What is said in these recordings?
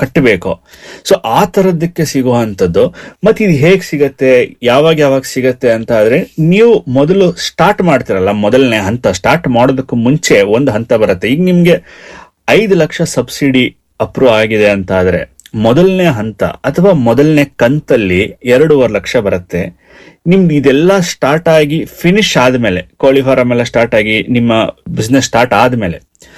ಕಟ್ಟಬೇಕು ಸೊ ಆ ತರದಕ್ಕೆ ಸಿಗುವಂತದ್ದು ಮತ್ತೆ ಇದು ಹೇಗ್ ಸಿಗತ್ತೆ ಯಾವಾಗ ಯಾವಾಗ ಸಿಗತ್ತೆ ಅಂತ ಆದ್ರೆ ನೀವು ಮೊದಲು ಸ್ಟಾರ್ಟ್ ಮಾಡ್ತಿರಲ್ಲ ಮೊದಲನೇ ಹಂತ ಸ್ಟಾರ್ಟ್ ಮಾಡೋದಕ್ಕೂ ಮುಂಚೆ ಒಂದು ಹಂತ ಬರುತ್ತೆ ಈಗ ನಿಮ್ಗೆ ಐದು ಲಕ್ಷ ಸಬ್ಸಿಡಿ ಅಪ್ರೂವ್ ಆಗಿದೆ ಅಂತ ಆದ್ರೆ ಮೊದಲನೇ ಹಂತ ಅಥವಾ ಮೊದಲನೇ ಕಂತಲ್ಲಿ ಎರಡೂವರೆ ಲಕ್ಷ ಬರುತ್ತೆ ನಿಮ್ದು ಇದೆಲ್ಲ ಸ್ಟಾರ್ಟ್ ಆಗಿ ಫಿನಿಶ್ ಆದ್ಮೇಲೆ ಕೋಳಿ ಫಾರಂ ಎಲ್ಲ ಸ್ಟಾರ್ಟ್ ಆಗಿ ನಿಮ್ಮ ಬಿಸ್ನೆಸ್ ಸ್ಟಾರ್ಟ್ ಆದ್ಮೇಲೆ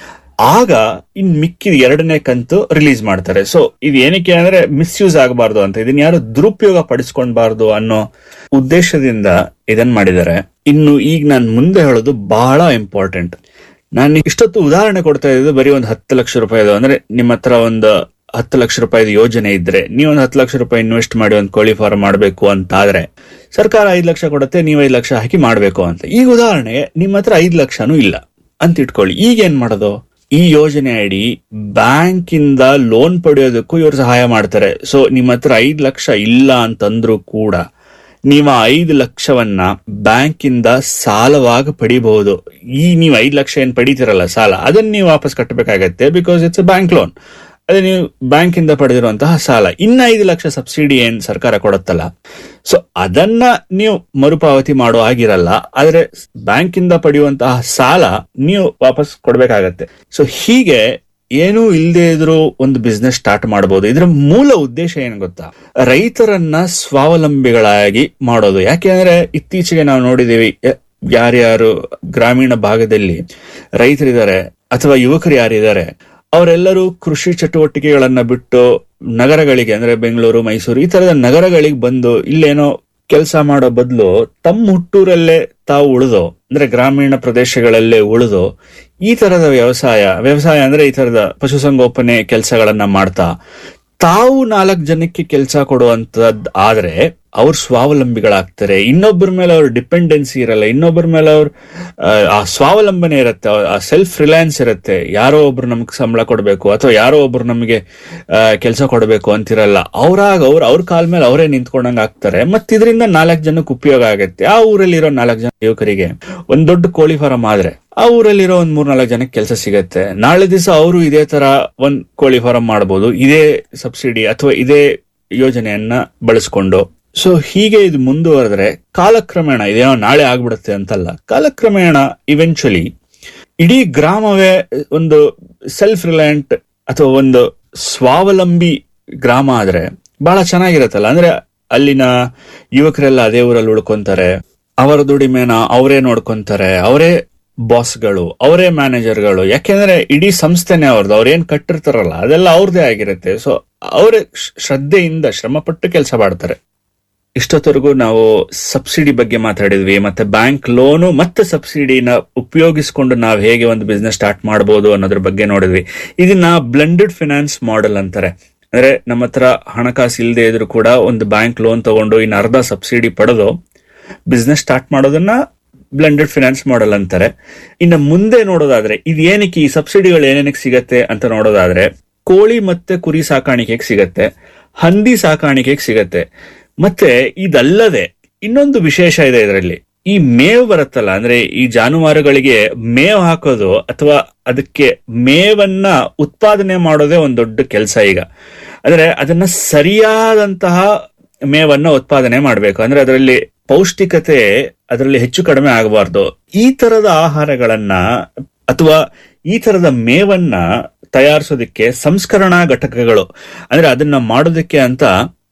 ಆಗ ಇನ್ ಮಿಕ್ಕಿದ ಎರಡನೇ ಕಂತು ರಿಲೀಸ್ ಮಾಡ್ತಾರೆ ಸೊ ಇದು ಏನಕ್ಕೆ ಅಂದ್ರೆ ಮಿಸ್ಯೂಸ್ ಆಗಬಾರ್ದು ಅಂತ ಇದನ್ನ ಯಾರು ದುರುಪಯೋಗ ಪಡಿಸ್ಕೊಳ್ಬಾರ್ದು ಅನ್ನೋ ಉದ್ದೇಶದಿಂದ ಇದನ್ ಮಾಡಿದ್ದಾರೆ ಇನ್ನು ಈಗ ನಾನು ಮುಂದೆ ಹೇಳೋದು ಬಹಳ ಇಂಪಾರ್ಟೆಂಟ್ ನಾನು ಇಷ್ಟೊತ್ತು ಉದಾಹರಣೆ ಕೊಡ್ತಾ ಇದ್ದು ಬರೀ ಒಂದು ಹತ್ತು ಲಕ್ಷ ರೂಪಾಯಿದು ಅಂದ್ರೆ ನಿಮ್ಮ ಹತ್ರ ಒಂದು ಹತ್ತು ಲಕ್ಷ ರೂಪಾಯಿದ ಯೋಜನೆ ಇದ್ರೆ ನೀವು ಒಂದು ಹತ್ತು ಲಕ್ಷ ರೂಪಾಯಿ ಇನ್ವೆಸ್ಟ್ ಮಾಡಿ ಒಂದು ಕೋಳಿ ಫಾರ್ಮ್ ಮಾಡಬೇಕು ಅಂತ ಆದ್ರೆ ಸರ್ಕಾರ ಐದು ಲಕ್ಷ ಕೊಡುತ್ತೆ ನೀವು ಐದು ಲಕ್ಷ ಹಾಕಿ ಮಾಡಬೇಕು ಅಂತ ಈಗ ಉದಾಹರಣೆಗೆ ನಿಮ್ಮ ಹತ್ರ ಐದು ಲಕ್ಷನೂ ಇಲ್ಲ ಅಂತ ಇಟ್ಕೊಳ್ಳಿ ಈಗ ಏನ್ ಮಾಡೋದು ಈ ಯೋಜನೆ ಅಡಿ ಬ್ಯಾಂಕ್ ಇಂದ ಲೋನ್ ಪಡೆಯೋದಕ್ಕೂ ಇವರು ಸಹಾಯ ಮಾಡ್ತಾರೆ ಸೊ ನಿಮ್ಮ ಹತ್ರ ಐದು ಲಕ್ಷ ಇಲ್ಲ ಅಂತಂದ್ರೂ ಕೂಡ ನೀವು ಐದು ಲಕ್ಷವನ್ನ ಬ್ಯಾಂಕ್ ಇಂದ ಸಾಲವಾಗಿ ಪಡಿಬಹುದು ಈ ನೀವು ಐದು ಲಕ್ಷ ಏನ್ ಪಡಿತೀರಲ್ಲ ಸಾಲ ಅದನ್ನ ನೀವು ವಾಪಸ್ ಕಟ್ಟಬೇಕಾಗತ್ತೆ ಬಿಕಾಸ್ ಇಟ್ಸ್ ಬ್ಯಾಂಕ್ ಲೋನ್ ಅದೇ ನೀವು ಬ್ಯಾಂಕ್ ಇಂದ ಪಡೆದಿರುವಂತಹ ಸಾಲ ಇನ್ನ ಐದು ಲಕ್ಷ ಸಬ್ಸಿಡಿ ಏನ್ ಸರ್ಕಾರ ಕೊಡುತ್ತಲ್ಲ ಸೊ ಅದನ್ನ ನೀವು ಮರುಪಾವತಿ ಮಾಡೋ ಆಗಿರಲ್ಲ ಆದ್ರೆ ಬ್ಯಾಂಕ್ ಇಂದ ಪಡೆಯುವಂತಹ ಸಾಲ ನೀವು ವಾಪಸ್ ಕೊಡ್ಬೇಕಾಗತ್ತೆ ಸೊ ಹೀಗೆ ಏನೂ ಇಲ್ಲದೆ ಇದ್ರೂ ಒಂದು ಬಿಸ್ನೆಸ್ ಸ್ಟಾರ್ಟ್ ಮಾಡಬಹುದು ಇದರ ಮೂಲ ಉದ್ದೇಶ ಏನು ಗೊತ್ತಾ ರೈತರನ್ನ ಸ್ವಾವಲಂಬಿಗಳಾಗಿ ಮಾಡೋದು ಯಾಕೆಂದ್ರೆ ಇತ್ತೀಚೆಗೆ ನಾವು ನೋಡಿದೀವಿ ಯ- ಯಾರ್ಯಾರು ಗ್ರಾಮೀಣ ಭಾಗದಲ್ಲಿ ರೈತರಿದ್ದಾರೆ ಅಥವಾ ಯುವಕರು ಯಾರಿದ್ದಾರೆ ಅವರೆಲ್ಲರೂ ಕೃಷಿ ಚಟುವಟಿಕೆಗಳನ್ನ ಬಿಟ್ಟು ನಗರಗಳಿಗೆ ಅಂದ್ರೆ ಬೆಂಗಳೂರು ಮೈಸೂರು ಈ ತರದ ನಗರಗಳಿಗೆ ಬಂದು ಇಲ್ಲೇನೋ ಕೆಲಸ ಮಾಡೋ ಬದಲು ತಮ್ಮ ಹುಟ್ಟೂರಲ್ಲೇ ತಾವು ಉಳಿದು ಅಂದ್ರೆ ಗ್ರಾಮೀಣ ಪ್ರದೇಶಗಳಲ್ಲೇ ಉಳಿದು ಈ ತರದ ವ್ಯವಸಾಯ ವ್ಯವಸಾಯ ಅಂದ್ರೆ ಈ ತರದ ಪಶುಸಂಗೋಪನೆ ಕೆಲಸಗಳನ್ನ ಮಾಡ್ತಾ ತಾವು ನಾಲ್ಕು ಜನಕ್ಕೆ ಕೆಲಸ ಕೊಡುವಂತದ್ ಆದ್ರೆ ಅವ್ರು ಸ್ವಾವಲಂಬಿಗಳಾಗ್ತಾರೆ ಇನ್ನೊಬ್ಬರ ಮೇಲೆ ಅವ್ರ ಡಿಪೆಂಡೆನ್ಸಿ ಇರಲ್ಲ ಇನ್ನೊಬ್ಬರ ಮೇಲೆ ಅವ್ರ ಆ, ಆ ಸ್ವಾವಲಂಬನೆ ಇರುತ್ತೆ ಆ ಸೆಲ್ಫ್ ರಿಲಯನ್ಸ್ ಇರುತ್ತೆ ಯಾರೋ ಒಬ್ರು ನಮ್ಗೆ ಸಂಬಳ ಕೊಡಬೇಕು ಅಥವಾ ಯಾರೋ ಒಬ್ರು ನಮಗೆ ಕೆಲಸ ಕೊಡಬೇಕು ಅಂತಿರಲ್ಲ ಅವ್ರಾಗ ಅವ್ರು ಅವ್ರ ಕಾಲ ಮೇಲೆ ಅವರೇ ನಿಂತ್ಕೊಂಡಂಗ ಆಗ್ತಾರೆ ಮತ್ ಇದರಿಂದ ನಾಲ್ಕು ಜನಕ್ಕೆ ಉಪಯೋಗ ಆಗುತ್ತೆ ಆ ಊರಲ್ಲಿರೋ ನಾಲ್ಕು ಜನ ಯುವಕರಿಗೆ ಒಂದ್ ದೊಡ್ಡ ಕೋಳಿ ಫಾರಂ ಆದ್ರೆ ಆ ಊರಲ್ಲಿರೋ ಒಂದ್ ಮೂರ್ ನಾಲ್ಕು ಜನಕ್ಕೆ ಕೆಲಸ ಸಿಗತ್ತೆ ನಾಳೆ ದಿವಸ ಅವರು ಇದೇ ತರ ಒಂದ್ ಕೋಳಿ ಫಾರಂ ಮಾಡಬಹುದು ಇದೇ ಸಬ್ಸಿಡಿ ಅಥವಾ ಇದೇ ಯೋಜನೆಯನ್ನ ಬಳಸ್ಕೊಂಡು ಸೊ ಹೀಗೆ ಇದು ಮುಂದುವರೆದ್ರೆ ಕಾಲಕ್ರಮೇಣ ಇದೇನೋ ನಾಳೆ ಆಗ್ಬಿಡುತ್ತೆ ಅಂತಲ್ಲ ಕಾಲಕ್ರಮೇಣ ಇವೆಂಚುಲಿ ಇಡೀ ಗ್ರಾಮವೇ ಒಂದು ಸೆಲ್ಫ್ ರಿಲಯಂಟ್ ಅಥವಾ ಒಂದು ಸ್ವಾವಲಂಬಿ ಗ್ರಾಮ ಆದ್ರೆ ಬಹಳ ಚೆನ್ನಾಗಿರತ್ತಲ್ಲ ಅಂದ್ರೆ ಅಲ್ಲಿನ ಯುವಕರೆಲ್ಲ ಅದೇ ಊರಲ್ಲಿ ಉಳ್ಕೊಂತಾರೆ ಅವರ ದುಡಿಮೆನ ಅವರೇ ನೋಡ್ಕೊಂತಾರೆ ಅವರೇ ಬಾಸ್ಗಳು ಅವರೇ ಮ್ಯಾನೇಜರ್ಗಳು ಯಾಕೆಂದ್ರೆ ಇಡೀ ಸಂಸ್ಥೆನೇ ಅವ್ರದ್ದು ಅವ್ರೇನ್ ಕಟ್ಟಿರ್ತಾರಲ್ಲ ಅದೆಲ್ಲ ಅವ್ರದೇ ಆಗಿರುತ್ತೆ ಸೊ ಅವರೇ ಶ್ರದ್ಧೆಯಿಂದ ಶ್ರಮಪಟ್ಟು ಕೆಲಸ ಮಾಡ್ತಾರೆ ಇಷ್ಟೊತ್ತವರೆಗೂ ನಾವು ಸಬ್ಸಿಡಿ ಬಗ್ಗೆ ಮಾತಾಡಿದ್ವಿ ಮತ್ತೆ ಬ್ಯಾಂಕ್ ಲೋನು ಮತ್ತೆ ಸಬ್ಸಿಡಿನ ಉಪಯೋಗಿಸಿಕೊಂಡು ನಾವು ಹೇಗೆ ಒಂದು ಬಿಸ್ನೆಸ್ ಸ್ಟಾರ್ಟ್ ಮಾಡಬಹುದು ಅನ್ನೋದ್ರ ಬಗ್ಗೆ ನೋಡಿದ್ವಿ ಇದನ್ನ ಬ್ಲೆಂಡೆಡ್ ಫಿನಾನ್ಸ್ ಮಾಡೆಲ್ ಅಂತಾರೆ ಅಂದ್ರೆ ನಮ್ಮ ಹತ್ರ ಹಣಕಾಸು ಇಲ್ಲದೆ ಇದ್ರೂ ಕೂಡ ಒಂದು ಬ್ಯಾಂಕ್ ಲೋನ್ ತಗೊಂಡು ಇನ್ನು ಅರ್ಧ ಸಬ್ಸಿಡಿ ಪಡೆದು ಬಿಸ್ನೆಸ್ ಸ್ಟಾರ್ಟ್ ಮಾಡೋದನ್ನ ಬ್ಲೆಂಡೆಡ್ ಫಿನಾನ್ಸ್ ಮಾಡೆಲ್ ಅಂತಾರೆ ಇನ್ನು ಮುಂದೆ ನೋಡೋದಾದ್ರೆ ಇದು ಏನಕ್ಕೆ ಈ ಸಬ್ಸಿಡಿಗಳು ಏನೇನಕ್ಕೆ ಸಿಗತ್ತೆ ಅಂತ ನೋಡೋದಾದ್ರೆ ಕೋಳಿ ಮತ್ತೆ ಕುರಿ ಸಾಕಾಣಿಕೆಗೆ ಸಿಗತ್ತೆ ಹಂದಿ ಸಾಕಾಣಿಕೆಗೆ ಸಿಗತ್ತೆ ಮತ್ತೆ ಇದಲ್ಲದೆ ಇನ್ನೊಂದು ವಿಶೇಷ ಇದೆ ಇದರಲ್ಲಿ ಈ ಮೇವು ಬರುತ್ತಲ್ಲ ಅಂದ್ರೆ ಈ ಜಾನುವಾರುಗಳಿಗೆ ಮೇವು ಹಾಕೋದು ಅಥವಾ ಅದಕ್ಕೆ ಮೇವನ್ನ ಉತ್ಪಾದನೆ ಮಾಡೋದೇ ಒಂದು ದೊಡ್ಡ ಕೆಲಸ ಈಗ ಅಂದ್ರೆ ಅದನ್ನ ಸರಿಯಾದಂತಹ ಮೇವನ್ನ ಉತ್ಪಾದನೆ ಮಾಡಬೇಕು ಅಂದ್ರೆ ಅದರಲ್ಲಿ ಪೌಷ್ಟಿಕತೆ ಅದರಲ್ಲಿ ಹೆಚ್ಚು ಕಡಿಮೆ ಆಗಬಾರ್ದು ಈ ತರದ ಆಹಾರಗಳನ್ನ ಅಥವಾ ಈ ತರದ ಮೇವನ್ನ ತಯಾರಿಸೋದಕ್ಕೆ ಸಂಸ್ಕರಣಾ ಘಟಕಗಳು ಅಂದ್ರೆ ಅದನ್ನ ಮಾಡೋದಕ್ಕೆ ಅಂತ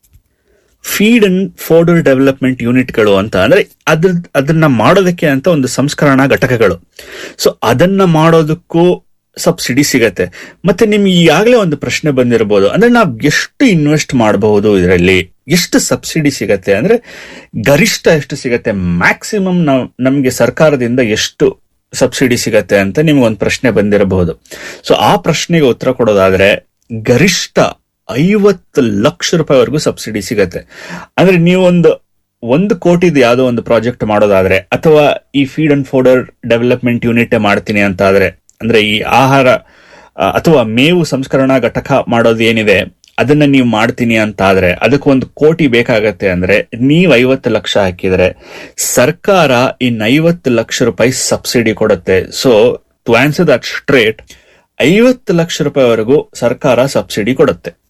ಫೀಡ್ ಅಂಡ್ ಫೋಡರ್ ಡೆವಲಪ್ಮೆಂಟ್ ಯೂನಿಟ್ಗಳು ಅಂತ ಅಂದ್ರೆ ಅದ್ರ ಅದನ್ನ ಮಾಡೋದಕ್ಕೆ ಅಂತ ಒಂದು ಸಂಸ್ಕರಣಾ ಘಟಕಗಳು ಸೊ ಅದನ್ನ ಮಾಡೋದಕ್ಕೂ ಸಬ್ಸಿಡಿ ಸಿಗತ್ತೆ ಮತ್ತೆ ನಿಮ್ಗೆ ಈಗಾಗಲೇ ಒಂದು ಪ್ರಶ್ನೆ ಬಂದಿರಬಹುದು ಅಂದ್ರೆ ನಾವು ಎಷ್ಟು ಇನ್ವೆಸ್ಟ್ ಮಾಡಬಹುದು ಇದರಲ್ಲಿ ಎಷ್ಟು ಸಬ್ಸಿಡಿ ಸಿಗತ್ತೆ ಅಂದ್ರೆ ಗರಿಷ್ಠ ಎಷ್ಟು ಸಿಗತ್ತೆ ಮ್ಯಾಕ್ಸಿಮಮ್ ನಾವು ನಮ್ಗೆ ಸರ್ಕಾರದಿಂದ ಎಷ್ಟು ಸಬ್ಸಿಡಿ ಸಿಗತ್ತೆ ಅಂತ ನಿಮ್ಗೆ ಒಂದು ಪ್ರಶ್ನೆ ಬಂದಿರಬಹುದು ಸೊ ಆ ಪ್ರಶ್ನೆಗೆ ಉತ್ತರ ಕೊಡೋದಾದ್ರೆ ಗರಿಷ್ಠ ಐವತ್ತು ಲಕ್ಷ ರೂಪಾಯಿವರೆಗೂ ಸಬ್ಸಿಡಿ ಸಿಗತ್ತೆ ಅಂದ್ರೆ ನೀವೊಂದು ಒಂದು ಕೋಟಿದು ಯಾವುದೋ ಒಂದು ಪ್ರಾಜೆಕ್ಟ್ ಮಾಡೋದಾದ್ರೆ ಅಥವಾ ಈ feed and fodder development unit ಮಾಡ್ತೀನಿ ಅಂತ ಆದ್ರೆ ಅಂದ್ರೆ ಈ ಆಹಾರ ಆ, ಅಥವಾ ಮೇವು ಸಂಸ್ಕರಣಾ ಘಟಕ ಮಾಡೋದು ಏನಿದೆ ಅದನ್ನ ನೀವು ಮಾಡ್ತೀನಿ ಅಂತ ಆದ್ರೆ ಅದಕ್ಕೆ ಒಂದು ಕೋಟಿ ಬೇಕಾಗತ್ತೆ ಅಂದ್ರೆ ನೀವು ಐವತ್ತು ಲಕ್ಷ ಹಾಕಿದ್ರೆ ಸರ್ಕಾರ ಇನ್ ಐವತ್ತು ಲಕ್ಷ ರೂಪಾಯಿ ಸಬ್ಸಿಡಿ ಕೊಡುತ್ತೆ so to answer that straight ಐವತ್ತು ಲಕ್ಷ ರೂಪಾಯಿವರೆಗೂ ಸರ್ಕಾರ ಸಬ್ಸಿಡಿ ಕೊಡುತ್ತೆ